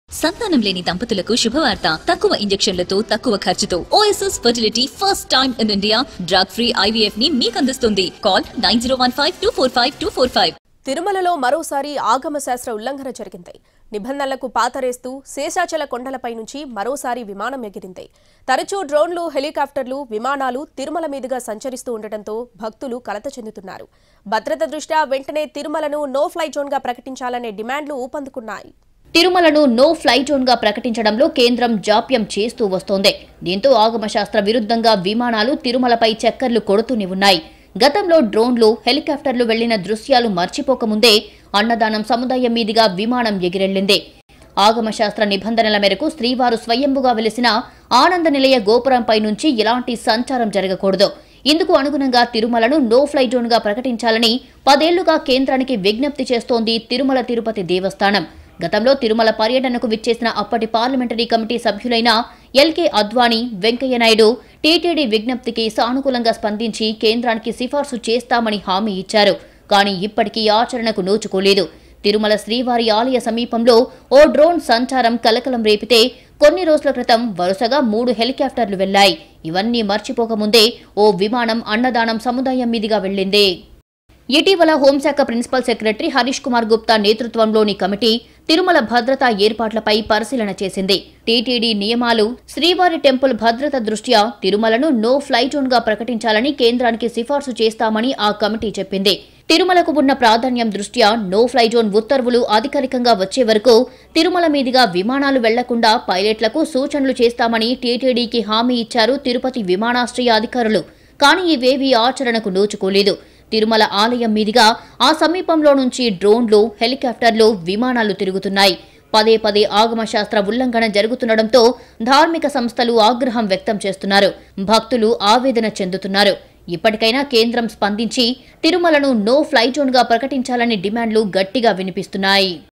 సంతానం లేని దంపతులకు శుభవార్త తక్కువ ఇంజెక్షన్లతో తక్కువ ఖర్చుతో OSS fertility first time in India drug free IVF ని మీకు అందిస్తుంది call nine zero one five two four five two four five తిరుమలలో మరోసారి ఆగమ శాస్త్ర ఉల్లంఘన జరిగింది నిబంధనలకు పాతరేస్తూ శేషాచల కొండలపై నుంచి మరోసారి విమానం ఎగిరింది తరచూ డ్రోన్లు హెలికాప్టర్లు విమానాలు తిరుమల మీదుగా సంచరిస్తూ ఉండటంతో భక్తులు కలత చెందుతున్నారు భద్రత దృష్ట్యా వెంటనే తిరుమలను నో ఫ్లై జోన్గా ప్రకటించాలనే డిమాండ్లు ఊపందుకున్నాయి తిరుమలను నో ఫ్లై జోన్ గా ప్రకటించడంలో కేంద్రం జాప్యం చేస్తూ వస్తోంది దీంతో ఆగమశాస్త్ర విరుద్ధంగా విమానాలు తిరుమలపై చక్కర్లు కొడుతూనే ఉన్నాయి గతంలో డ్రోన్లు హెలికాప్టర్లు వెళ్లిన దృశ్యాలు మర్చిపోకముందే అన్నదానం సముదాయం మీదుగా విమానం ఎగిరెళ్లింది ఆగమశాస్త్ర నిబంధనల మేరకు శ్రీవారు స్వయంభుగా వెలిసిన ఆనంద నిలయ గోపురంపై నుంచి ఎలాంటి సంచారం జరగకూడదు ఇందుకు అనుగుణంగా తిరుమలను నో ఫ్లై జోన్ గా ప్రకటించాలని పదేళ్లుగా కేంద్రానికి విజ్ఞప్తి చేస్తోంది తిరుమల తిరుపతి దేవస్థానం గతంలో తిరుమల పర్యటనకు విచ్చేసిన అప్పటి parliamentary committee సభ్యులైన LK Advani Venkaiah Naidu TTD విజ్ఞప్తికి సానుకూలంగా స్పందించి కేంద్రానికి సిఫార్సు చేస్తామని హామీ ఇచ్చారు కానీ ఇప్పటికీ ఆచరణకు నోచుకోలేదు తిరుమల శ్రీవారి ఆలయ సమీపంలో ఓ డ్రోన్ సంచారం కలకలం రేపితే కొన్ని రోజుల క్రితం వరుసగా మూడు హెలికాప్టర్లు వెళ్లాయి ఇవన్నీ మర్చిపోకముందే ఓ విమానం అన్నదానం సముదాయం మీదుగా వెళ్ళింది ఇటీవల హోంశాఖ ప్రిన్సిపల్ సెక్రటరీ హరీష్ కుమార్ గుప్తా నేతృత్వంలోని కమిటీ తిరుమల భద్రతా ఏర్పాట్లపై పరిశీలన చేసింది టీటీడీ నియమాలు శ్రీవారి టెంపుల్ భద్రత దృష్ట్యా తిరుమలను నో ఫ్లై జోన్ గా ప్రకటించాలని కేంద్రానికి సిఫార్సు చేస్తామని ఆ కమిటీ చెప్పింది తిరుమలకు ఉన్న ప్రాధాన్యం దృష్ట్యా నో ఫ్లై జోన్ ఉత్తర్వులు అధికారికంగా వచ్చే వరకు తిరుమల మీదుగా విమానాలు వెళ్లకుండా పైలట్లకు సూచనలు చేస్తామని టీటీడీకి హామీ ఇచ్చారు తిరుపతి విమానాశ్రయ అధికారులు కానీ ఇవేవీ ఆచరణకు నోచుకోలేదు తిరుమల ఆలయం మీదుగా ఆ సమీపంలో నుంచి డ్రోన్లు హెలికాప్టర్లు విమానాలు తిరుగుతున్నాయి పదే పదే ఆగమశాస్త్ర ఉల్లంఘన జరుగుతుండటంతో ధార్మిక సంస్థలు ఆగ్రహం వ్యక్తం చేస్తున్నారు భక్తులు ఆవేదన చెందుతున్నారు ఇప్పటికైనా కేంద్రం స్పందించి తిరుమలను నో ఫ్లై జోన్గా ప్రకటించాలని డిమాండ్లు గట్టిగా వినిపిస్తున్నాయి